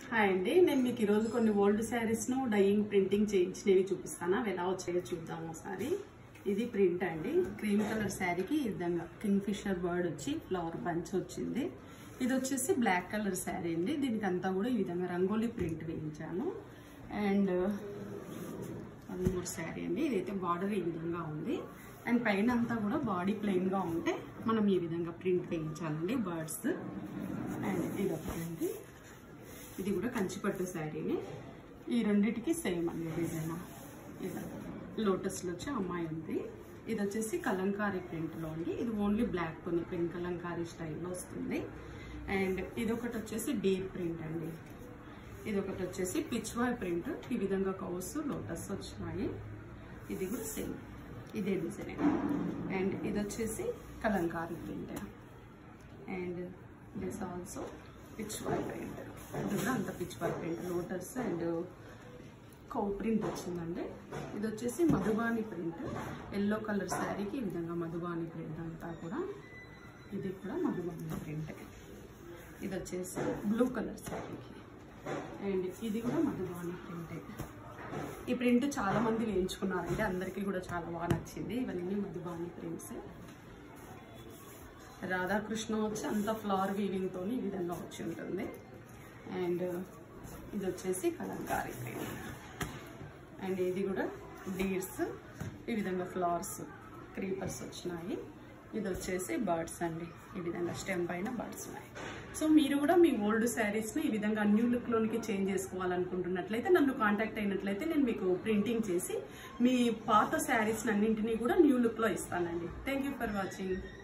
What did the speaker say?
hi అండి నేను మీకు ఈరోజు కొన్ని ఓల్డ్ శారీస్ను డైయింగ్ ప్రింటింగ్ చేయించినవి చూపిస్తాను అవి ఎలా వచ్చాయో చూద్దాం ఒకసారి ఇది ప్రింట్ అండి క్రీమ్ కలర్ శారీకి ఈ విధంగా కింగ్ ఫిషర్ బర్డ్ వచ్చి ఫ్లవర్ బంచ్ వచ్చింది ఇది వచ్చేసి బ్లాక్ కలర్ శారీ అండి దీనికి అంతా కూడా ఈ విధంగా రంగోలీ ప్రింట్ వేయించాను అండ్ అది మూడు శారీ అండి ఇదైతే బార్డర్ ఈ విధంగా ఉంది అండ్ పైన అంతా కూడా బాడీ ప్లెయిన్గా ఉంటే మనం ఈ విధంగా ప్రింట్ వేయించాలండి బర్డ్స్ అండ్ ఇది ఒకటి ఇది కూడా కంచిపట్టు శారీని ఈ రెండిటికి సేమ్ అండి డిజైన్ ఇది లోటస్లో వచ్చి అమ్మాయి ఉంది ఇది వచ్చేసి కలంకారీ ప్రింట్లో అండి ఇది ఓన్లీ బ్లాక్ తోని పెన్ కలంకారీ స్టైల్లో వస్తుంది అండ్ ఇది ఒకటి వచ్చేసి డీప్ ప్రింట్ అండి ఇది ఒకటి వచ్చేసి పిచ్వాయ్ ప్రింట్ ఈ విధంగా కౌస్ లోటస్ వచ్చినాయి ఇది కూడా సేమ్ ఇదే డిజైన్ అండ్ ఇది వచ్చేసి Kalamkari print and this also Pichwai print ఇది కూడా అంత Pichwai print lotus and cow print వచ్చిందండి ఇది వచ్చేసి మధుబాని ప్రింట్ ఎల్లో కలర్ శారీకి ఈ విధంగా మధుబాని ప్రింట్ అంతా కూడా ఇది కూడా మధుబాని ప్రింట్ ఇది వచ్చేసి బ్లూ కలర్ శారీకి అండ్ ఇది కూడా మధుబాని ప్రింటే ఈ ప్రింట్ చాలా మంది వేయించుకున్నారండి అందరికీ కూడా చాలా బాగా నచ్చింది ఇవన్నీ మధుబాని ప్రింట్స్ రాధాకృష్ణ వచ్చి అంత ఫ్లవర్ వీవింగ్ తోని ఈ విధంగా వచ్చి ఉంటుంది అండ్ ఇది వచ్చేసి కలంకారీ ప్రింట్ అండ్ ఇది కూడా డీర్స్ ఈ విధంగా ఫ్లవర్స్ క్రీపర్స్ వచ్చినాయి ఇది వచ్చేసి బర్డ్స్ అండి ఈ విధంగా స్టెమ్ పైన బర్డ్స్ ఉన్నాయి సో మీరు కూడా మీ ఓల్డ్ శారీస్ని ఈ విధంగా న్యూ లుక్లోనికి చేంజ్ చేసుకోవాలనుకుంటున్నట్లయితే నన్ను కాంటాక్ట్ అయినట్లయితే నేను మీకు ప్రింటింగ్ చేసి మీ పాత శారీస్ అన్నింటినీ కూడా న్యూ లుక్లో ఇస్తానండి థ్యాంక్ ఫర్ వాచింగ్